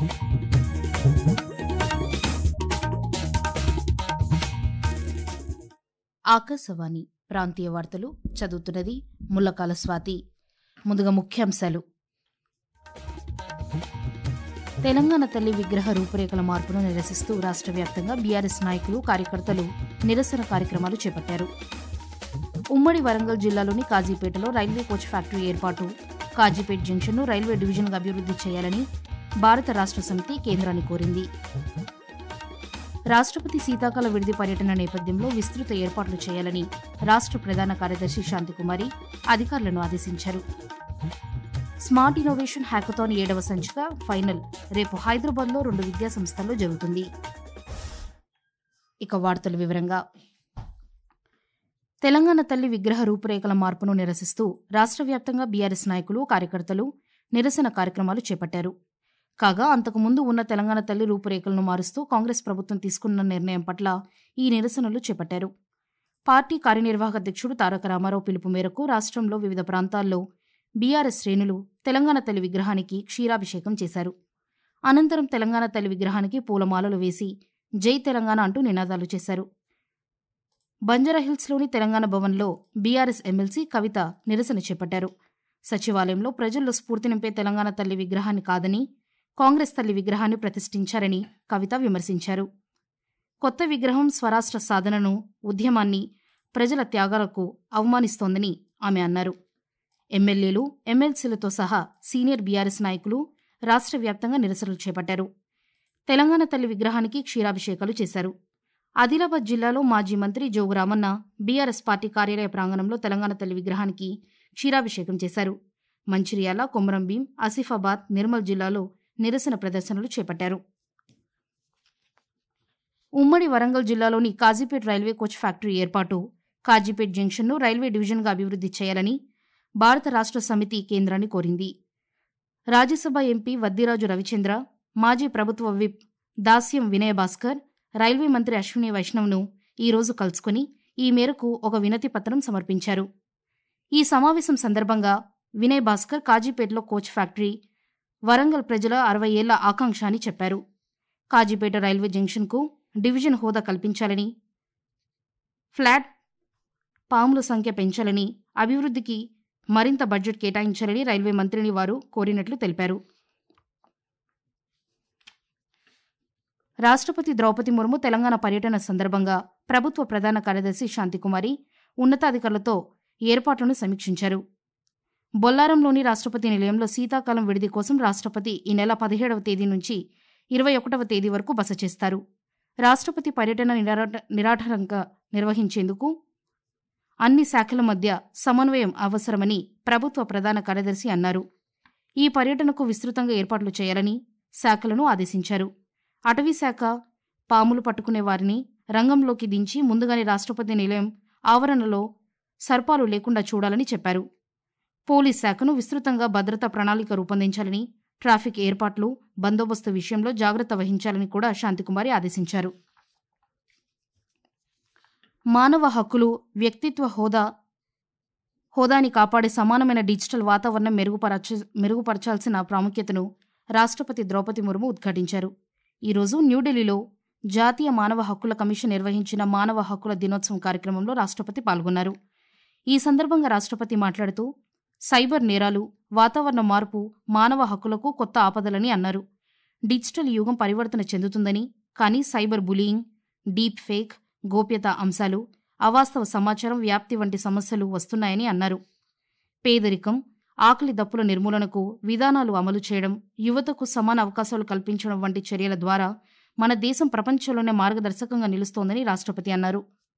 ఆకాశవాణి ప్రాంతీయ వార్తలు చదువుతున్నది ముల్లకాల స్వాతి ముందుగా ముఖ్యాంశాలు తెలంగాణ తల్లి విగ్రహ రూపురేఖల మార్పును నిరసిస్తూ రాష్ట్ర వ్యాప్తంగా బీఆర్ఎస్ నాయకులు కార్యకర్తలు నిరసన కార్యక్రమాలు చేపట్టారు ఉమ్మడి వరంగల్ జిల్లాలోని కాజీపేటలో రైల్వే కోచ్ ఫ్యాక్టరీ ఏర్పాటు కాజీపేట్ జంక్షన్ను రైల్వే డివిజన్గా అభివృద్ధి చేయాలని భారత రాష్ట్ర సమితి కేంద్రాన్ని కోరింది రాష్ట్రపతి శీతాకాల విడిది పర్యటన నేపథ్యంలో విస్తృత ఏర్పాట్లు చేయాలని రాష్ట్ర ప్రధాన కార్యదర్శి శాంతికుమారి అధికారులను ఆదేశించారు స్మార్ట్ ఇన్నోవేషన్ హ్యాకథాన్ ఏడవ సంచిక ఫైనల్ రేపు హైదరాబాద్లో రెండు విద్యా సంస్థల్లో జరుగుతుంది ఇక వార్తల వివరంగా తెలంగాణ తల్లి విగ్రహ రూపురేఖల మార్పును నిరసిస్తూ రాష్ట్ర వ్యాప్తంగా బీఆర్ఎస్ నాయకులు కార్యకర్తలు నిరసన కార్యక్రమాలు చేపట్టారు కాగా అంతకుముందు ఉన్న తెలంగాణ తల్లి రూపురేఖలను మారుస్తూ కాంగ్రెస్ ప్రభుత్వం తీసుకున్న నిర్ణయం పట్ల ఈ నిరసనలు చేపట్టారు పార్టీ కార్యనిర్వాహక అధ్యక్షుడు తారక రామారావు పిలుపు మేరకు రాష్ట్రంలో వివిధ ప్రాంతాల్లో బీఆర్ఎస్ శ్రేణులు తెలంగాణ తల్లి విగ్రహానికి క్షీరాభిషేకం చేశారు అనంతరం తెలంగాణ తల్లి విగ్రహానికి పూలమాలలు వేసి జై తెలంగాణ అంటూ నినాదాలు చేశారు బంజారాహిల్స్లోని తెలంగాణ భవన్లో బీఆర్ఎస్ ఎమ్మెల్సీ కవిత నిరసన చేపట్టారు సచివాలయంలో ప్రజల్లో స్ఫూర్తి నింపే తెలంగాణ తల్లి విగ్రహాన్ని కాదని కాంగ్రెస్ తల్లి విగ్రహాన్ని ప్రతిష్ఠించారని కవిత విమర్శించారు కొత్త విగ్రహం స్వరాష్ట్ర సాధనను ఉద్యమాన్ని ప్రజల త్యాగాలకు అవమానిస్తోందని ఆమె అన్నారు ఎమ్మెల్యేలు ఎమ్మెల్సీలతో సహా సీనియర్ బీఆర్ఎస్ నాయకులు రాష్ట్ర వ్యాప్తంగా నిరసనలు చేపట్టారు తెలంగాణ తల్లి విగ్రహానికి క్షీరాభిషేకాలు చేశారు ఆదిలాబాద్ జిల్లాలో మాజీ మంత్రి జోగు రామన్న బీఆర్ఎస్ పార్టీ కార్యాలయ ప్రాంగణంలో తెలంగాణ తల్లి విగ్రహానికి క్షీరాభిషేకం చేశారు మంచిర్యాల కొమరంభీం ఆసిఫాబాద్ నిర్మల్ జిల్లాలో నిరసన ప్రదర్శనలు చేపట్టారు ఉమ్మడి వరంగల్ జిల్లాలోని కాజీపేట్ రైల్వే కోచ్ ఫ్యాక్టరీ ఏర్పాటు కాజీపేట్ జంక్షన్ను రైల్వే డివిజన్గా అభివృద్ధి చేయాలని భారత రాష్ట్ర సమితి కేంద్రాన్ని కోరింది రాజ్యసభ ఎంపీ వద్దిరాజు రవిచంద్ర మాజీ ప్రభుత్వ విప్ దాస్యం వినయ భాస్కర్ రైల్వే మంత్రి అశ్విని వైష్ణవ్ను ఈరోజు కలుసుకుని ఈ మేరకు ఒక వినతి పత్రం సమర్పించారు ఈ సమావేశం సందర్భంగా వినయ్ భాస్కర్ కాజీపేటలో కోచ్ ఫ్యాక్టరీ వరంగల్ ప్రజల అరవై ఏళ్ల ఆకాంక్ష అని చెప్పారు కాజీపేట రైల్వే జంక్షన్కు డివిజన్ హోదా కల్పించాలని ఫ్లాట్ పాముల సంఖ్య పెంచాలని అభివృద్ధికి మరింత బడ్జెట్ కేటాయించాలని రైల్వే మంత్రిని వారు కోరినట్లు తెలిపారు రాష్ట్రపతి ద్రౌపది ముర్ము తెలంగాణ పర్యటన సందర్భంగా ప్రభుత్వ ప్రధాన కార్యదర్శి శాంతికుమారి ఉన్నతాధికారులతో ఏర్పాట్లను సమీక్షించారు బొల్లారంలోని రాష్ట్రపతి నిలయంలో శీతాకాలం విడిది కోసం రాష్ట్రపతి ఈ నెల పదిహేడవ తేదీ నుంచి ఇరవై ఒకటవ తేదీ వరకు బస చేస్తారు రాష్ట్రపతి పర్యటన నిరాట నిరాటంకంగా నిర్వహించేందుకు అన్ని శాఖల మధ్య సమన్వయం అవసరమని ప్రభుత్వ ప్రధాన కార్యదర్శి అన్నారు ఈ పర్యటనకు విస్తృతంగా ఏర్పాట్లు చేయాలని శాఖలను ఆదేశించారు అటవీశాఖ పాములు పట్టుకునే వారిని రంగంలోకి దించి ముందుగానే రాష్ట్రపతి నిలయం ఆవరణలో సర్పాలు లేకుండా చూడాలని చెప్పారు పోలీస్ శాఖను విస్తృతంగా భద్రతా ప్రణాళిక రూపొందించాలని ట్రాఫిక్ ఏర్పాట్లు బందోబస్తు విషయంలో జాగ్రత్త వహించాలని కూడా శాంతికుమారి ఆదేశించారు మానవ హక్కులు వ్యక్తిత్వ హోదా హోదాని కాపాడే సమానమైన డిజిటల్ వాతావరణం మెరుగుపరచ మెరుగుపరచాల్సిన ప్రాముఖ్యతను రాష్ట్రపతి ద్రౌపది ముర్ము ఉద్ఘాటించారు ఈరోజు న్యూఢిల్లీలో జాతీయ మానవ హక్కుల కమిషన్ నిర్వహించిన మానవ హక్కుల దినోత్సవం కార్యక్రమంలో రాష్ట్రపతి పాల్గొన్నారు ఈ సందర్భంగా రాష్ట్రపతి మాట్లాడుతూ సైబర్ నేరాలు వాతావరణ మార్పు మానవ హక్కులకు కొత్త ఆపదలని అన్నారు డిజిటల్ యుగం పరివర్తన చెందుతుందని కానీ సైబర్ బులియింగ్ డీప్ ఫేక్ గోప్యత అంశాలు అవాస్తవ సమాచారం వ్యాప్తి వంటి సమస్యలు వస్తున్నాయని అన్నారు పేదరికం ఆకలి దప్పుల నిర్మూలనకు విధానాలు అమలు చేయడం యువతకు సమాన అవకాశాలు కల్పించడం వంటి చర్యల ద్వారా మన దేశం ప్రపంచంలోనే మార్గదర్శకంగా నిలుస్తోందని రాష్ట్రపతి అన్నారు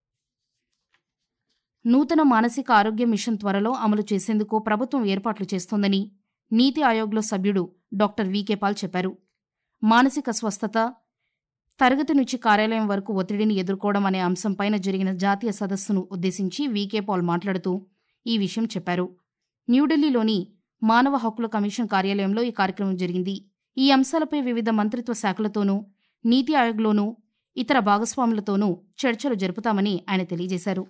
నూతన మానసిక ఆరోగ్య మిషన్ త్వరలో అమలు చేసేందుకు ప్రభుత్వం ఏర్పాట్లు చేస్తోందని నీతి ఆయోగ్లో సభ్యుడు డాక్టర్ వికే పాల్ చెప్పారు మానసిక స్వస్థత తరగతి నుంచి కార్యాలయం వరకు ఒత్తిడిని ఎదుర్కోవడం అనే అంశంపైన జరిగిన జాతీయ సదస్సును ఉద్దేశించి వికే పాల్ మాట్లాడుతూ ఈ విషయం చెప్పారు న్యూఢిల్లీలోని మానవ హక్కుల కమిషన్ కార్యాలయంలో ఈ కార్యక్రమం జరిగింది ఈ అంశాలపై వివిధ మంత్రిత్వ శాఖలతోనూ నీతి ఆయోగ్లోనూ ఇతర భాగస్వాములతోనూ చర్చలు జరుపుతామని ఆయన తెలియజేశారు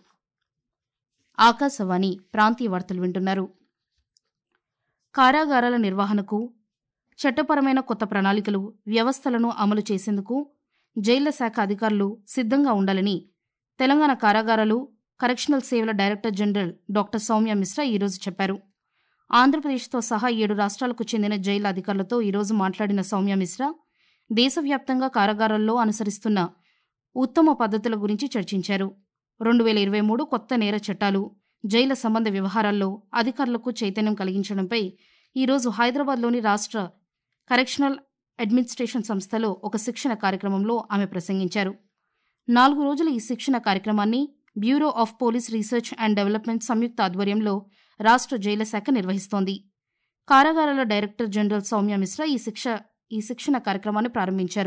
ఆకాశవాణి ప్రాంతీయ వార్తలు వింటున్నారు కారాగారాల నిర్వహణకు చట్టపరమైన కొత్త ప్రణాళికలు వ్యవస్థలను అమలు చేసేందుకు జైళ్ల శాఖ అధికారులు సిద్ధంగా ఉండాలని తెలంగాణ కారాగారాలు కరెక్షనల్ సేవల director general doctor Saumya Mishra ఈరోజు చెప్పారు ఆంధ్రప్రదేశ్తో సహా ఏడు రాష్ట్రాలకు చెందిన జైళ్ల అధికారులతో ఈరోజు మాట్లాడిన సౌమ్య మిశ్రా దేశవ్యాప్తంగా కారాగారాల్లో అనుసరిస్తున్న ఉత్తమ పద్ధతుల గురించి చర్చించారు రెండు వేల ఇరవై మూడు కొత్త నేర చట్టాలు జైల సంబంధ వ్యవహారాల్లో అధికారులకు చైతన్యం కలిగించడంపై ఈరోజు హైదరాబాద్లోని రాష్ట్ర కరెక్షనల్ అడ్మినిస్ట్రేషన్ సంస్థలో ఒక శిక్షణ కార్యక్రమంలో ఆమె ప్రసంగించారు నాలుగు రోజుల ఈ శిక్షణ కార్యక్రమాన్ని bureau of police research and development సంయుక్త ఆధ్వర్యంలో రాష్ట్ర జైల శాఖ నిర్వహిస్తోంది కారాగారాల డైరెక్టర్ జనరల్ సౌమ్య మిశ్రా ఈ శిక్ష ఈ శిక్షణ కార్యక్రమాన్ని ప్రారంభించారు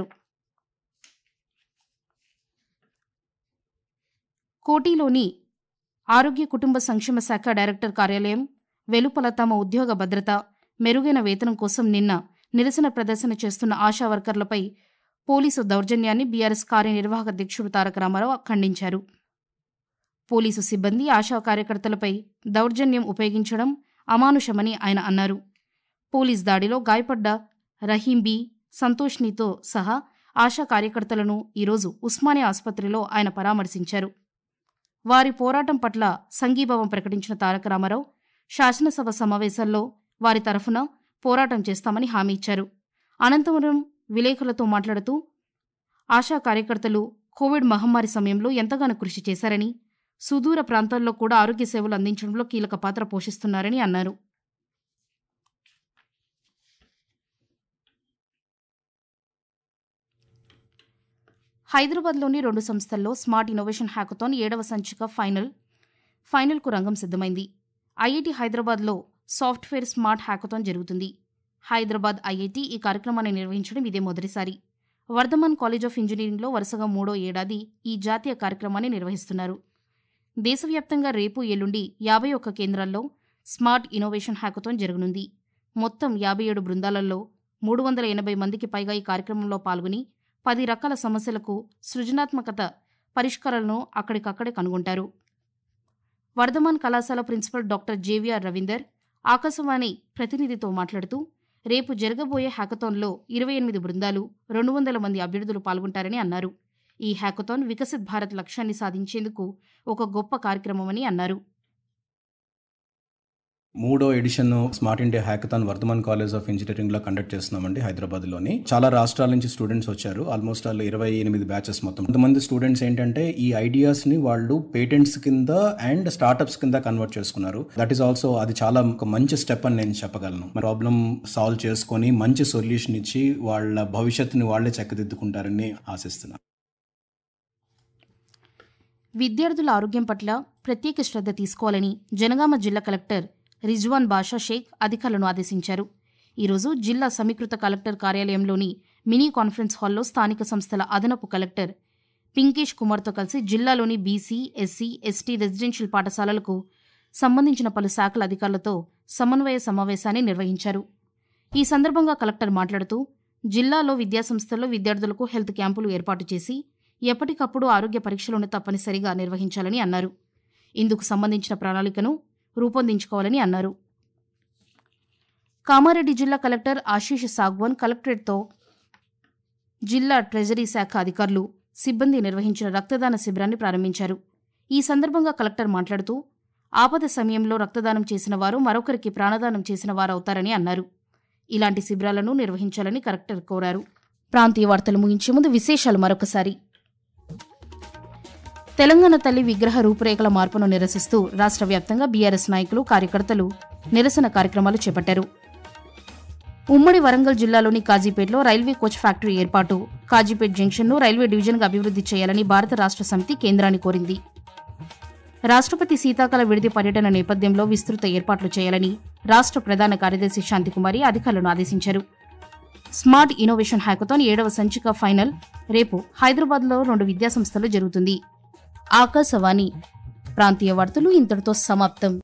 కోటిలోని ఆరోగ్య కుటుంబ సంక్షేమ శాఖ డైరెక్టర్ కార్యాలయం వెలుపల తమ ఉద్యోగ భద్రత మెరుగైన వేతనం కోసం నిన్న నిరసన ప్రదర్శన చేస్తున్న ఆశా వర్కర్లపై పోలీసు దౌర్జన్యాన్ని బీఆర్ఎస్ కార్యనిర్వాహక అధ్యక్షుడు తారక రామారావు ఖండించారు పోలీసు సిబ్బంది ఆశా కార్యకర్తలపై దౌర్జన్యం ఉపయోగించడం అమానుషమని ఆయన అన్నారు పోలీస్ దాడిలో గాయపడ్డ రహీం బీ సంతోష్నితో సహా ఆశా కార్యకర్తలను ఈరోజు ఉస్మానియా ఆసుపత్రిలో ఆయన పరామర్శించారు వారి పోరాటం పట్ల సంఘీభావం ప్రకటించిన తారక రామారావు శాసనసభ సమావేశాల్లో వారి తరఫున పోరాటం చేస్తామని హామీ ఇచ్చారు అనంతపురం విలేకరులతో మాట్లాడుతూ ఆశా కార్యకర్తలు కోవిడ్ మహమ్మారి సమయంలో ఎంతగానో కృషి చేశారని సుదూర ప్రాంతాల్లో కూడా ఆరోగ్య సేవలు అందించడంలో కీలక పాత్ర పోషిస్తున్నారని అన్నారు హైదరాబాద్లోని రెండు సంస్థల్లో స్మార్ట్ ఇన్నోవేషన్ హ్యాకథాన్ ఏడవ సంచిక ఫైనల్ ఫైనల్కు రంగం సిద్ధమైంది ఐఐటి హైదరాబాద్లో సాఫ్ట్వేర్ స్మార్ట్ హ్యాకథాన్ జరుగుతుంది హైదరాబాద్ ఐఐటి ఈ కార్యక్రమాన్ని నిర్వహించడం ఇదే మొదటిసారి వర్ధమాన్ కాలేజ్ ఆఫ్ ఇంజనీరింగ్లో వరుసగా మూడో ఏడాది ఈ జాతీయ కార్యక్రమాన్ని నిర్వహిస్తున్నారు దేశవ్యాప్తంగా రేపు ఎల్లుండి యాభై ఒక్క కేంద్రాల్లో స్మార్ట్ ఇన్నోవేషన్ హ్యాకథాన్ జరగనుంది మొత్తం యాభై ఏడు బృందాలలో మూడు వందల ఎనభై మందికి పైగా ఈ కార్యక్రమంలో పాల్గొని పది రకాల సమస్యలకు సృజనాత్మకత పరిష్కారాలను అక్కడికక్కడే కనుగొంటారు వర్ధమాన్ కళాశాల principal doctor J V R Ravinder Akashvani ప్రతినిధితో మాట్లాడుతూ రేపు జరగబోయే హ్యాకథాన్లో ఇరవై ఎనిమిది బృందాలు రెండు వందల మంది అభ్యర్థులు పాల్గొంటారని అన్నారు ఈ హ్యాకథాన్ వికసిత్ భారత్ లక్ష్యాన్ని సాధించేందుకు ఒక గొప్ప కార్యక్రమమని అన్నారు మూడో edition smart India hackathon Vardhaman college of engineering లో కండక్ట్ చేస్తున్నామండి హైదరాబాద్ లోని చాలా రాష్ట్రాల నుంచి స్టూడెంట్స్ వచ్చారు ఆల్మోస్ట్ వాళ్ళు ఇరవై ఎనిమిది బ్యాచెస్ మొత్తం కొంతమంది స్టూడెంట్స్ ఏంటంటే ఈ ఐడియాస్ ని వాళ్ళు పేటెంట్స్ కింద అండ్ స్టార్ట్అప్స్ కింద కన్వర్ట్ చేసుకున్నారు దట్ ఈస్ ఆల్సో అది చాలా ఒక మంచి స్టెప్ అని నేను చెప్పగలను ప్రాబ్లం సాల్వ్ చేసుకొని మంచి సొల్యూషన్ ఇచ్చి వాళ్ళ భవిష్యత్తుని వాళ్ళే చక్కదిద్దుకుంటారని ఆశిస్తున్నాను విద్యార్థుల ఆరోగ్యం పట్ల ప్రత్యేక శ్రద్ధ తీసుకోవాలని జనగామ జిల్లా కలెక్టర్ రిజ్వాన్ బాషా షేక్ అధికారులను ఆదేశించారు ఈరోజు జిల్లా సమీకృత కలెక్టర్ కార్యాలయంలోని మినీ కాన్ఫరెన్స్ హాల్లో స్థానిక సంస్థల అదనపు కలెక్టర్ పింకేష్ కుమార్తో కలిసి జిల్లాలోని బీసీ ఎస్సీ ఎస్టీ రెసిడెన్షియల్ పాఠశాలలకు సంబంధించిన పలు శాఖల అధికారులతో సమన్వయ సమావేశాన్ని నిర్వహించారు ఈ సందర్భంగా కలెక్టర్ మాట్లాడుతూ జిల్లాలో విద్యాసంస్థల్లో విద్యార్థులకు హెల్త్ క్యాంపులు ఏర్పాటు చేసి ఎప్పటికప్పుడు ఆరోగ్య పరీక్షలను తప్పనిసరిగా నిర్వహించాలని అన్నారు ఇందుకు సంబంధించిన ప్రణాళికను రూపొందించుకోవాలని అన్నారు కామారెడ్డి జిల్లా కలెక్టర్ ఆశీష్ సాగ్వాన్ కలెక్టరేట్తో జిల్లా ట్రెజరీ శాఖ అధికారులు సిబ్బంది నిర్వహించిన రక్తదాన శిబిరాన్ని ప్రారంభించారు ఈ సందర్భంగా కలెక్టర్ మాట్లాడుతూ ఆపద సమయంలో రక్తదానం చేసిన వారు మరొకరికి ప్రాణదానం చేసిన వారవుతారని అన్నారు ఇలాంటి శిబిరాలను నిర్వహించాలని కలెక్టర్ కోరారు ప్రాంతీయ వార్తలు ముగించే ముందు విశేషాలు మరొకసారి తెలంగాణ తల్లి విగ్రహ రూపురేఖల మార్పును నిరసిస్తూ రాష్ట్ర వ్యాప్తంగా బీఆర్ఎస్ నాయకులు కార్యకర్తలు నిరసన కార్యక్రమాలు చేపట్టారు ఉమ్మడి వరంగల్ జిల్లాలోని కాజీపేటలో రైల్వే కోచ్ ఫ్యాక్టరీ ఏర్పాటు కాజీపేట్ జంక్షన్ను రైల్వే డివిజన్గా అభివృద్ధి చేయాలని భారత రాష్ట్ర సమితి కేంద్రాన్ని కోరింది రాష్ట్రపతి శీతాకాల విడిది పర్యటన నేపథ్యంలో విస్తృత ఏర్పాట్లు చేయాలని రాష్ట్ర ప్రధాన కార్యదర్శి శాంతికుమారి అధికారులను ఆదేశించారు స్మార్ట్ ఇన్నోవేషన్ హ్యాకథాన్ ఏడవ సంచిక ఫైనల్ రేపు హైదరాబాద్లో రెండు విద్యాసంస్థలు జరుగుతుంది ఆకాశవాణి ప్రాంతీయ వార్తలు ఇంతటితో సమాప్తం